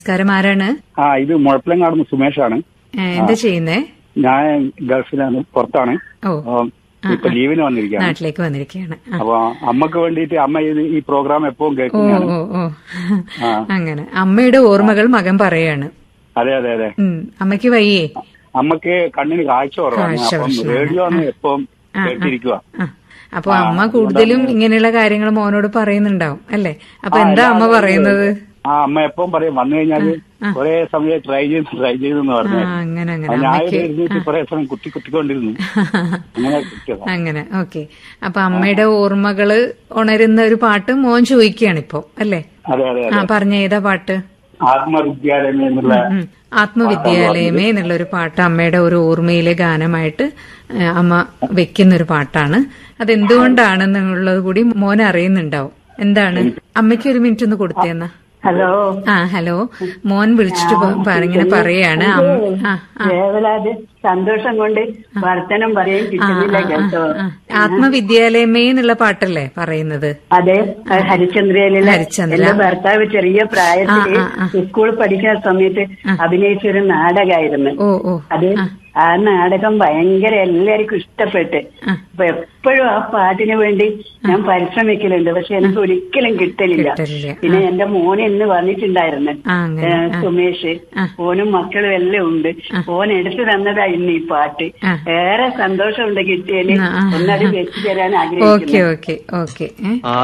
നമസ്കാരം ആരാണ് ആ ഇത് മുഴപ്പിലങ്ങാടുന്ന് സുമേഷാണ് ഏ, എന്താ ചെയ്യുന്നേ ഞാൻ ഗൾഫിലാണ് പുറത്താണ് ഓ അപ്പം ഇപ്പൊ ലീവിന് വന്നിരിക്കുകയാണ് നാട്ടിലേക്ക് വന്നിരിക്കുകയാണ് ആ. അപ്പൊ അമ്മക്ക് വേണ്ടിയിട്ട് അമ്മ ഇത് ഈ പ്രോഗ്രാം എപ്പോഴും ഓ കേൾക്കുന്നതാണ് ഓ ഓ ആ. അങ്ങനെ അമ്മയുടെ ഓർമ്മകൾ മകൻ പറയാണ് അതെ അതെ അതെ ഉം. അമ്മയ്ക്ക് വയ്യേ അമ്മക്ക് കണ്ണിന് കാഴ്ച കുറവാണ് കാഴ്ച അപ്പം പ്രശ്നമാണ്. റേഡിയോ ആണ് എപ്പോഴും കേട്ടിരിക്കുക ആ. അപ്പൊ അമ്മ കൂടുതലും ഇങ്ങനെയുള്ള കാര്യങ്ങൾ മോനോട് പറയുന്നുണ്ടാവും അല്ലേ അപ്പൊ ആ, എന്താ അമ്മ അല്ലാതെ പറയുന്നത് ആ അമ്മ എപ്പോഴും പറയും വന്നു കഴിഞ്ഞാല് കുറെ സമയം ട്രൈ ചെയ്ത് ട്രൈ ചെയ്തെന്ന് ആ പറഞ്ഞു അങ്ങനെ അങ്ങനെ ഞാൻ അമ്മയ്ക്ക് ഇരുന്നിട്ട് കുറെ സമയം കുത്തി കുത്തിക്കൊണ്ടിരുന്നു അങ്ങനെ കിട്ടിയതാ അങ്ങനെ ഓക്കെ അപ്പൊ അമ്മയുടെ ഓർമ്മകള് ഉണരുന്ന ഒരു പാട്ട് മോൻ ചോദിക്കുകയാണ് ഇപ്പൊ അല്ലേ അതെ അതെ ആ പറഞ്ഞ ഏതാ പാട്ട് ആത്മവിദ്യാലയം എന്നുള്ള ഉം. ആത്മവിദ്യാലയമേ എന്നുള്ള ഒരു പാട്ട് അമ്മയുടെ ഒരു ഓർമ്മയിലെ ഗാനമായിട്ട് ഏ, അമ്മ വെക്കുന്ന ഒരു പാട്ടാണ് അതെന്തുകൊണ്ടാണെന്നുള്ളത് കൂടി മോൻ അറിയുന്നുണ്ടാവും എന്താണ് അമ്മയ്ക്ക് ഒരു മിനിറ്റ് ഒന്ന് കൊടുത്തേന്നാ ഹലോ ആ ഹലോ മോൻ വിളിച്ചിട്ട് പ- പ- ഇങ്ങനെ പറയാണ് അമ്മ- ആ ആ വേവലാത് സന്തോഷം കൊണ്ട് വർത്തനം പറയാൻ കിട്ടുന്നില്ല കേട്ടോ ആ. ആത്മവിദ്യാലയമേ എന്നുള്ള പാട്ടല്ലേ പറയുന്നത് അതെ ഹരിചന്ദ്രയിലെ ഹരിശ്ചന്ദ്ര. എന്റെ ഭർത്താവ് ചെറിയ പ്രായത്തില് ആ, ആ, സ്കൂൾ പഠിക്കുന്ന സമയത്ത് അഭിനയിച്ച ഒരു നാടകമായിരുന്നു ഓ ഓ അത് ആ നാടകം ഭയങ്കര എല്ലാവർക്കും ഇഷ്ടപ്പെട്ട് ആ. അപ്പൊ എപ്പോഴും ആ പാട്ടിന് വേണ്ടി ഞാൻ പരിശ്രമിക്കലുണ്ട് പക്ഷെ എനിക്ക് ഒരിക്കലും കിട്ടലില്ല കിട്ടലില്ല. പിന്നെ എന്റെ മോൻ ഇന്ന് വന്നിട്ടുണ്ടായിരുന്നു ആ അങ്ങനെ ഏ, സുമേഷ് ഓനും മക്കളും എല്ലാം ഉണ്ട് ഓൻ എടുത്തു തന്നതാ ഇന്ന് ഈ പാട്ട് ആ. ഏറെ സന്തോഷമുണ്ട് കിട്ടിയാല് ആ, ആ. ഒന്നത് വെച്ചു തരാൻ ഓക്കെ ആഗ്രഹിക്കുന്നു ഓക്കെ ഓക്കെ ഏ